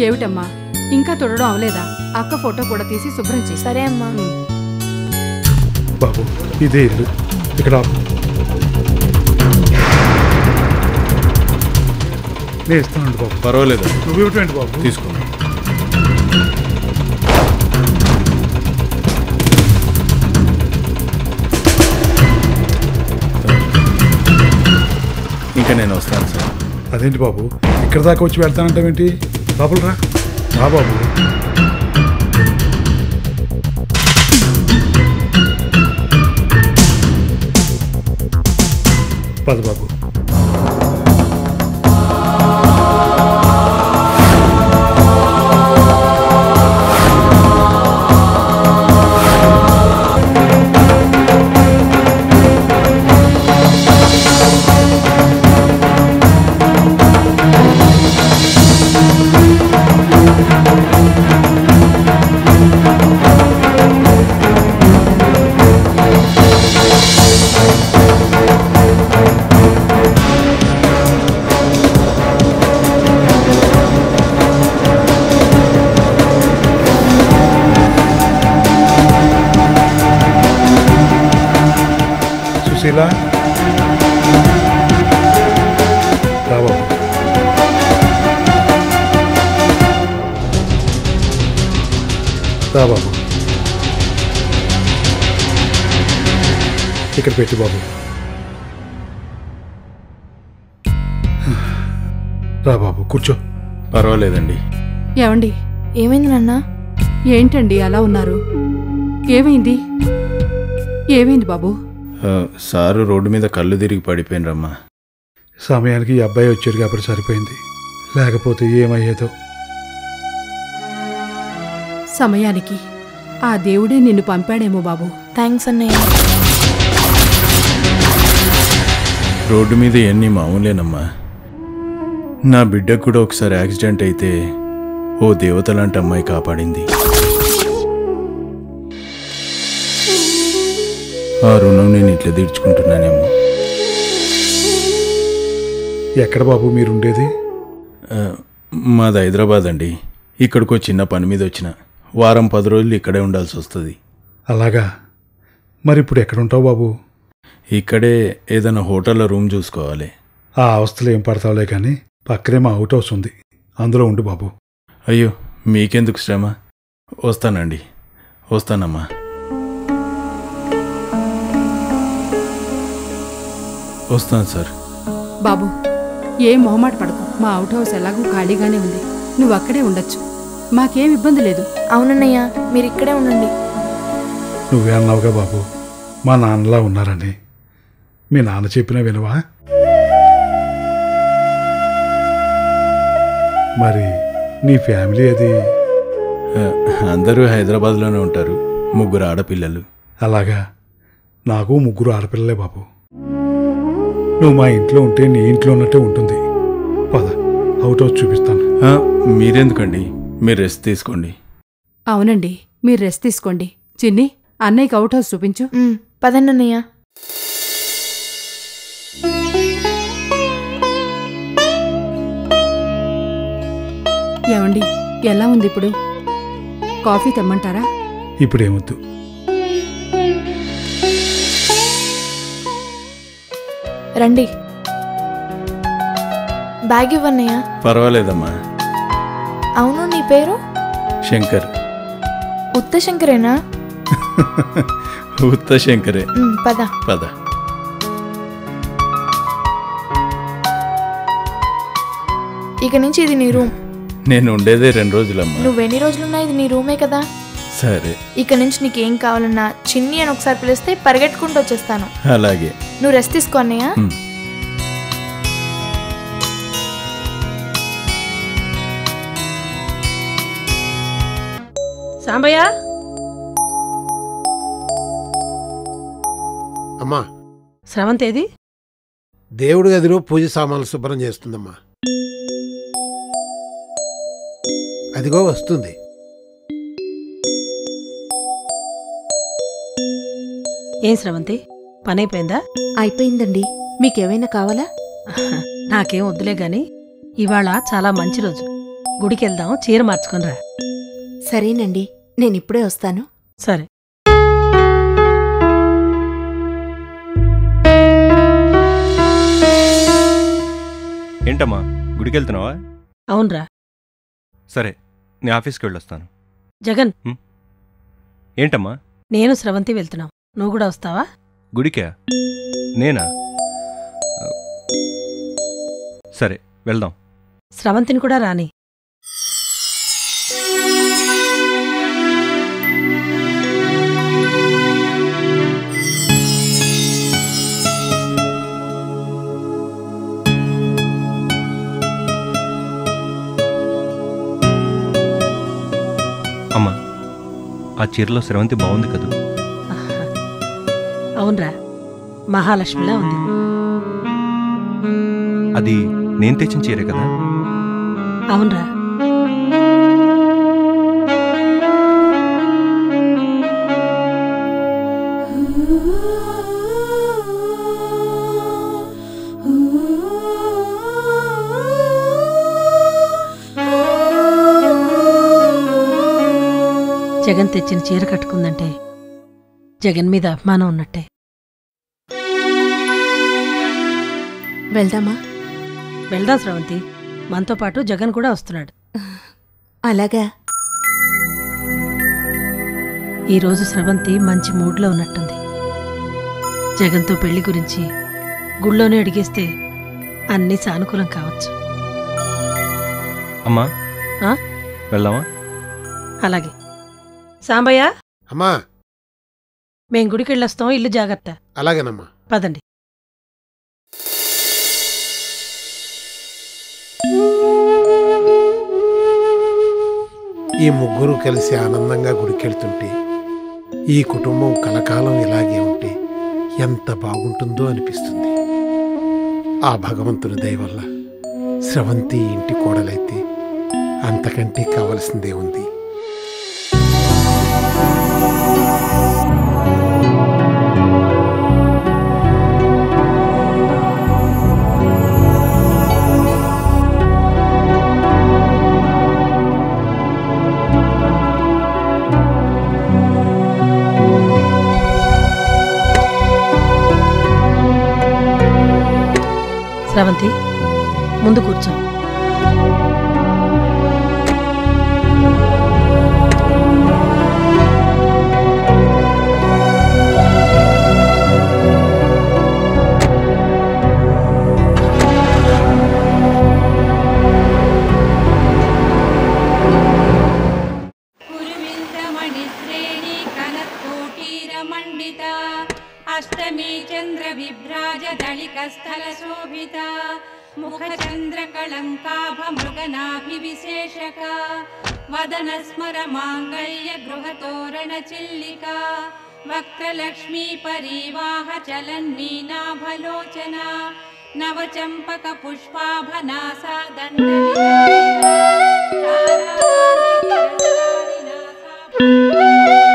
ఏమిటమ్మా ఇంకా తుడడం అవలేదా అక్క ఫోటో కూడా తీసి శుభ్రం చేసి సరే అమ్మా బాబు ఇదే ఇల్లు ఇక్కడ ఆపు. నేను ఇస్తానండి బాబు పర్వాలేదు నువ్వేమిటండి బాబు తీసుకోండి ఇంకా నేను వస్తాను సార్ అదేంటి బాబు ఇక్కడ దాకా వచ్చి వెళ్తానంటావేంటి లోపల రా రా బాబు పద బాబు సుశీల రా బాబు రా బాబు ఇక్కడ పెట్టి బాబు రా బాబు కూర్చో పర్వాలేదండి ఏమండి ఏమైంది నాన్న ఏంటండి అలా ఉన్నారు ఏమైంది ఏమైంది బాబు ఆ, సారు రోడ్డు మీద కళ్ళు తిరిగి పడిపోయినరమ్మా సమయానికి ఈ అబ్బాయి వచ్చాడు కాబట్టి సరిపోయింది లేకపోతే ఏమయ్యేదో సమయానికి ఆ దేవుడే నిన్ను పంపాడేమో బాబు థ్యాంక్స్ అన్నయ్య రోడ్డు మీద ఎన్ని మామూలేనమ్మా నా బిడ్డకు కూడా ఒకసారి యాక్సిడెంట్ అయితే ఓ దేవత లాంటి అమ్మాయి కాపాడింది ఆ రుణం నేను ఇట్లా తీర్చుకుంటున్నానేమో ఎక్కడ బాబు మీరుండేది ఆ, మాది హైదరాబాద్ అండి ఇక్కడికో చిన్న పని మీద వచ్చిన వారం పది రోజులు ఇక్కడే ఉండాల్సి వస్తుంది అలాగా మరి ఇప్పుడు ఎక్కడుంటావు బాబు ఇక్కడే ఏదైనా హోటల్లో రూమ్ చూసుకోవాలి ఆ అవస్థలు ఏం పడతావులే కానీ పక్కనే మా అవుట్ హౌస్ ఉంది అందులో ఉండు బాబు అయ్యో మీకెందుకు శ్రమ వస్తానండి వస్తానమ్మా వస్తాను సార్ బాబు ఏం మొహమాట పడకు మా అవుట్ హౌస్ ఎలాగూ ఖాళీగానే ఉంది నువ్వు అక్కడే ఉండొచ్చు మాకేం ఇబ్బంది లేదు అవునన్నయ్య మీరు ఇక్కడే ఉండండి నువ్వే అన్నావుగా బాబు మా నాన్నలా ఉన్నారని మీ నాన్న చెప్పినా వినవా మరి నీ ఫ్యామిలీ అది ఆ, అందరూ హైదరాబాద్లోనే ఉంటారు ముగ్గురు ఆడపిల్లలు అలాగా నాకు ముగ్గురు ఆడపిల్లలే బాబు నువ్వు మా ఇంట్లో ఉంటే నీ ఇంట్లో ఉన్నట్టే ఉంటుంది పద అవుట్ హౌస్ చూపిస్తాను ఆ, మీరెందుకండి మీరు రెస్ట్ తీసుకోండి అవునండి మీరు రెస్ట్ తీసుకోండి చిన్ని అన్నయ్యకి అవుట్ హౌస్ చూపించు ఉమ్, పదండి అన్నయ్య ఏమండి ఎలా ఉంది ఇప్పుడు కాఫీ తెమ్మంటారా ఇప్పుడేమొద్దు రండి బ్యాగ్ ఇవ్వన్నయ్య పర్వాలేదమ్మా అవును నీ పేరు శంకర్ ఉత్త శంకరేనా ఉత్త శంకరే ఉమ్, పద పద ఇక నుంచి ఇది నీ రూమ్ నేను ఉండేదే రెండు రోజులమ్మా నువ్వెన్ని రోజులున్నా ఇది నీ రూమే కదా సరే ఇక నుంచి నీకేం కావాలన్నా చిన్ని అని ఒకసారి పిలిస్తే పరిగెట్టుకుంటూ వచ్చేస్తాను అలాగే నువ్వు రెస్ట్ తీసుకో అన్నయ్య ఉమ్. సాంబయ్య అమ్మా స్రవంతేది దేవుడి గదిలో పూజ సామాన్లు శుభ్రం చేస్తుందమ్మా అదిగో వస్తుంది ఏం స్రవంతి పని అయిపోయిందా అయిపోయిందండి మీకేమైనా కావాలా నాకేం వద్దులే గాని ఇవాళ చాలా మంచి రోజు గుడికి వెళ్దాం చీర మార్చుకునిరా సరేనండి నేను ఇప్పుడే వస్తాను సరే ఏంటమ్మా గుడికి వెళ్తున్నావా అవునరా సరే నేను ఆఫీస్కి వెళ్ళొస్తాను జగన్ ఏంటమ్మా నేను స్రవంతి వెళ్తున్నాం నువ్వు కూడా వస్తావా గుడికా నేనా ఆ, సరే వెళ్దాం స్రవంతిని కూడా రాని అమ్మా ఆ చీరలో స్రవంతి బాగుంది కదూ అవునరా మహాలక్ష్మిలా ఉంది అది నేను తెచ్చిన చీరే కదా అవునరా జగన్ తెచ్చిన చీర కట్టుకుందంటే జగన్ మీద అభిమానం ఉన్నట్టే వెళ్దామా వెళ్దాం స్రవంతి మనతో పాటు జగన్ కూడా వస్తున్నాడు అలాగా ఈరోజు స్రవంతి మంచి మూడ్లో ఉన్నట్టుంది జగన్తో పెళ్లి గురించి గుళ్ళోనే అడిగేస్తే అన్నీ సానుకూలం కావచ్చు అమ్మా ఆ? వెళ్దామా అలాగే సాంబయ్య అమ్మా మేం గుడికి వెళ్ళొస్తాం ఇల్లు జాగ్రత్త అలాగేనమ్మా పదండి ఈ ముగ్గురు కలిసి ఆనందంగా గుడికెళ్తుంటే ఈ కుటుంబం కలకాలం ఇలాగే ఉంటే ఎంత బాగుంటుందో అనిపిస్తుంది ఆ భగవంతుని దయ వల్ల స్రవంతి ఇంటి కోడలైతే అంతకంటే కావలసిందే ఉంది స్రవంతి ముందు కూర్చో कुरुविन्दमणिश्रेणी कनत्कोटीरमण्डिता अष्टमी चन्द्रविभ्राजदलिकस्थलशोभिता मुखचन्द्रकलङ्काभमृगनाभिविशेषका वदनस्मरमाङ्गल्यगृहतोरणचिल्लिका वक्त्रलक्ष्मी परिवाह चलन्मीनाभलोचना नवचम्पकपुष्पाभनासा दण्डविना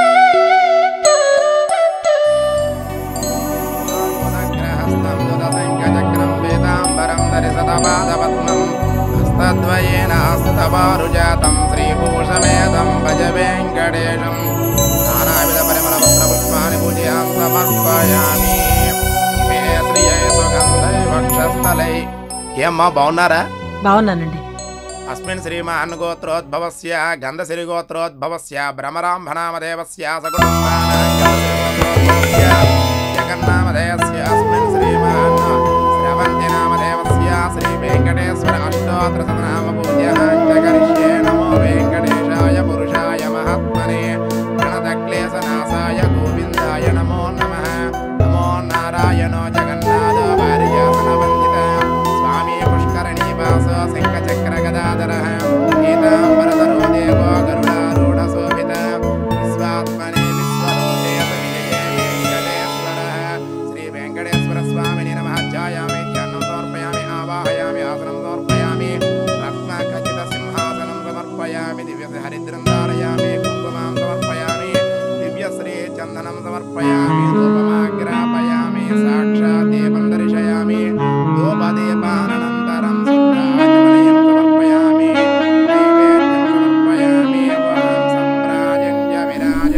హస్తద్వయేన హస్తవారుజాతం శ్రీభూషమేతం భజ వెంకటేశం నానావిధ పరిమళ పుష్పాన్ని పూజయాం సమర్పయామి ఇమే శ్రియై సుగంధై వక్షస్థలై ఏమ్మా బాగున్నారా బాగున్నానండి అస్మిన్ శ్రీమాన్ గోత్రోద్భవస్య గంధసిరి గోత్రోద్భవస్య భ్రమరాంభనామదేవస్య సకుటుంబానాం గంధసిరి గోత్రోద్భవస్య జగన్నామధేయస్య అస్మిన్ శ్రీమాన్ స్రవంతి నామదేవస్య శ్రీ వెంకటేశ్వర అష్టోత్తర శతనామ పూజ్యః జగరిష్యే నమో వెంకటేశాయ పురుషాయ మహాత్మనే గణదక్లేశనాశాయ గోవిందాయ నమో నమః నమో నారాయణో జగన్నాథో భార్యాసనవందిత స్వామి పుష్కరణీవాస శంఖచక్ర గదాధర పీతాంబరధరో దేవో గరుడారూఢ శోభిత విశ్వాత్మనే విశ్వరూపే విజయే వెంకటేశ్వర శ్రీ వెంకటేశ్వర స్వామిని నమః ధ్యాయామి ధ్యానం సమర్పయామి ఆవాహయామి ఆసనం సమర్పయామి రత్న ఖచ్చిత సింహాసనం సమర్పయామి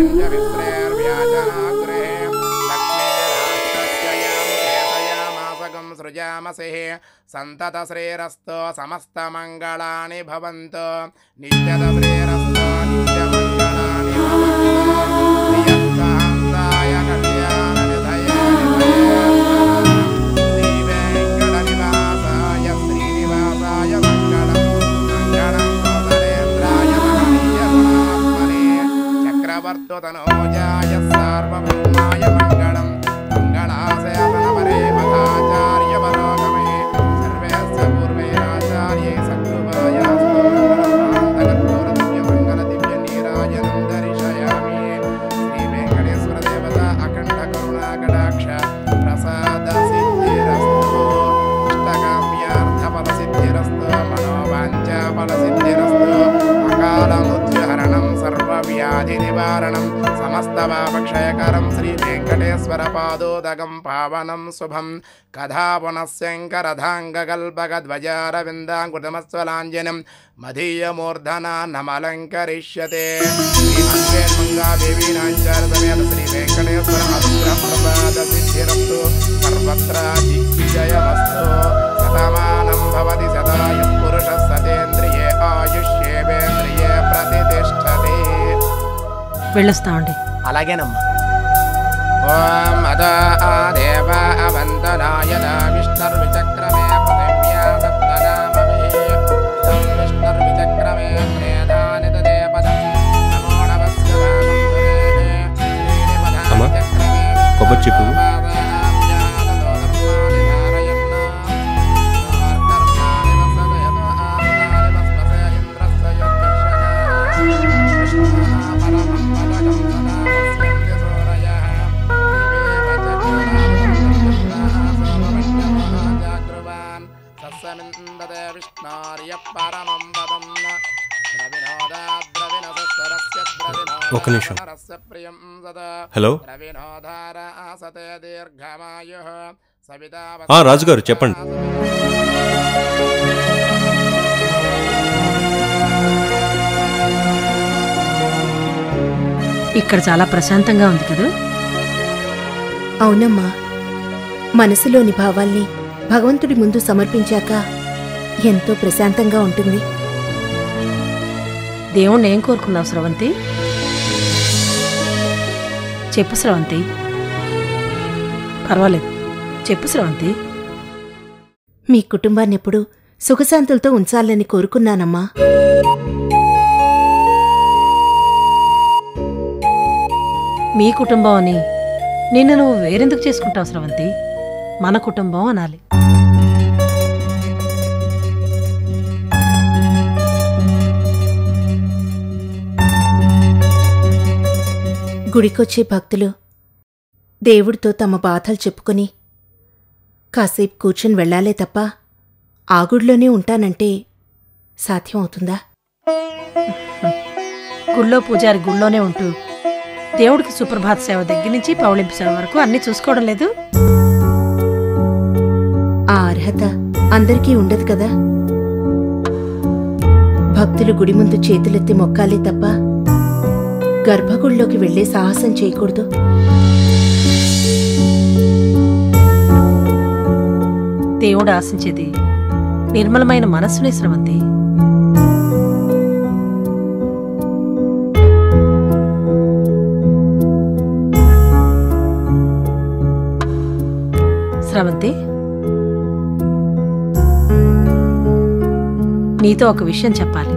च विश्रेर्व्याजनागृहे लक्ष्मीराष्ट्रस्य यां चेतयामासगं सृजामसे सन्ततश्रेरस्तो समस्तमङ्गलानि भवन्तु नित्यतश्रेरस्तो नित्यमङ्गलानि भवन्तु प्रियत्वान्ताय कल्याणनिधये श्रीवेङ्कटनिवासाय श्रीनिवासाय मङ्गलम् मङ्गलं सोदरेन्द्राय महनीय गुणात्मने चक्रवर्तुतनोजाय सार्वभौमाय मङ्गलम् मङ्गलाशयतनपरे मधाचार्य परोगमे सर्वेस्य पूर्वे आचार्ये सकृपाय मङ्गलदिव्यनीराजनं दर्शयामि श्रीवेङ्कटेश्वरदेवता अखण्डकरुणाकटाक्ष प्रसादसिद्धिरस्तु इष्टकाम्यार्थफलसिद्धिरस्तु मनोवाञ्छाफलसिद्धिरस्तु अकालमृत्युहरणं सर्वव्याधिनिवारणं समस्तपापक्षयकरं श्रीवेङ्कटेश्वरपादोदकं पावनं शुभं कथा पुनः शङ्करधाङ्गकल्पकध्वजारविन्दाङ्कुटमस्वलाञ्जनं मदीयमूर्धना नमलङ्करिष्यते श्रीमङ्गेन्मङ्गादेवीनाञ्चारसमेत श्रीवेङ्कटेश्वर अनुग्रहप्रसादसिद्धिरस्तु सर्वत्र दिग्विजयमस्तु शतमानं भवति सदायुः पुरुषः सतेन्द्रिये आयुष्येवेन्द्रिये प्रतिष्ठते వెళ్ళొస్తామండి అలాగేనమ్మా ఓం అదా దేవ అవంతనాయన విష్ణుర్విచక్రమే పృథివ్యా సప్తనామభిః ఇదం విష్ణుర్విచక్రమే త్రేధాని తదే పదం నమో నమస్య అమ్మా, కొబ్బరి చెప్పు. ఒక నిమిషం హలో ఆ, రాజుగారు, చెప్పండి. ఇక్కడ చాలా ప్రశాంతంగా ఉంది కదా అవునమ్మా మనసులోని భావాల్ని భగవంతుడి ముందు సమర్పించాక ఎంతో ప్రశాంతంగా ఉంటుంది దేవుణ్ణి ఏం కోరుకున్నావు స్రవంతి చెప్పు స్రవంతి పర్వాలేదు చెప్పు స్రవంతి మీ కుటుంబాన్ని ఎప్పుడు సుఖశాంతులతో ఉంచాలని కోరుకున్నానమ్మా మీ కుటుంబం అని నిన్ను నువ్వు వేరెందుకు చేసుకుంటావు స్రవంతి మన కుటుంబం అనాలి గుడికొచ్చే భక్తులు దేవుడితో తమ బాధలు చెప్పుకొని కాసేపు కూర్చుని వెళ్ళాలే తప్ప ఆ గుడిలోనే ఉంటానంటే సాధ్యం అవుతుందా గుళ్ళో పూజారి గుళ్ళోనే ఉంటూ దేవుడికి సుప్రభాత సేవ దగ్గర నుంచి పౌళింపు సేవ వరకు అన్నీ చూసుకోవడం లేదు ఆ అర్హత అందరికీ ఉండదు కదా భక్తులు గుడి ముందు చేతులెత్తి మొక్కాలే తప్ప గర్భగుడిలోకి వెళ్లే సాహసం చేయకూడదు దేవుడు ఆశించేది నిర్మలమైన మనస్సునే స్రవంతి స్రవంతి నీతో ఒక విషయం చెప్పాలి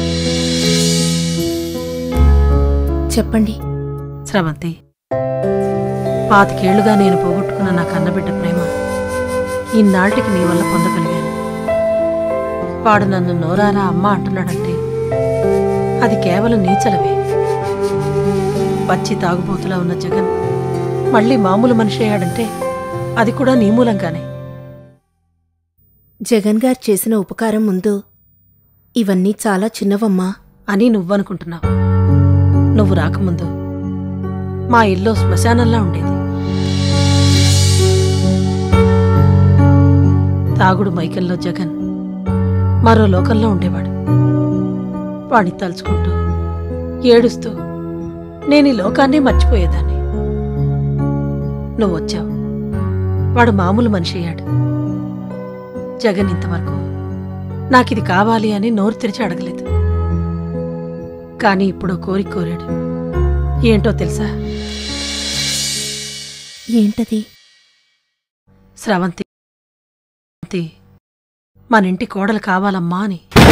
చెప్పండి స్రవంతి పాతికేళ్లుగా నేను పోగొట్టుకున్న నా కన్నబిడ్డ ప్రేమ ఇన్నాళ్ళకి నీ వల్ల పొందగలిగాను వాడు నన్ను నోరారా అమ్మ అంటున్నాడంటే అది కేవలం నీచలవే పచ్చి తాగుబోతులా ఉన్న జగన్ మళ్ళీ మామూలు మనిషి అయ్యాడంటే అది కూడా నీ మూలంగానే జగన్ గారు చేసిన ఉపకారం ముందు ఇవన్నీ చాలా చిన్నవమ్మా అని నువ్వనుకుంటున్నావు నువ్వు రాకముందు మా ఇల్లు శ్మశానంలా ఉండేది తాగుడు మైకల్లో జగన్ మరో లోకంలో ఉండేవాడు వాడిని తలుచుకుంటూ ఏడుస్తూ నేను ఈ లోకాన్నే మర్చిపోయేదాన్ని నువ్వు వచ్చావు వాడు మామూలు మనిషి అయ్యాడు జగన్ ఇంతవరకు నాకిది కావాలి అని నోరు తెరిచి అడగలేదు కానీ ఇప్పుడు కోరిక కోరాడు ఏంటో తెలుసా ఏంటది స్రవంతి మన ఇంటి కోడలు కావాలమ్మా అని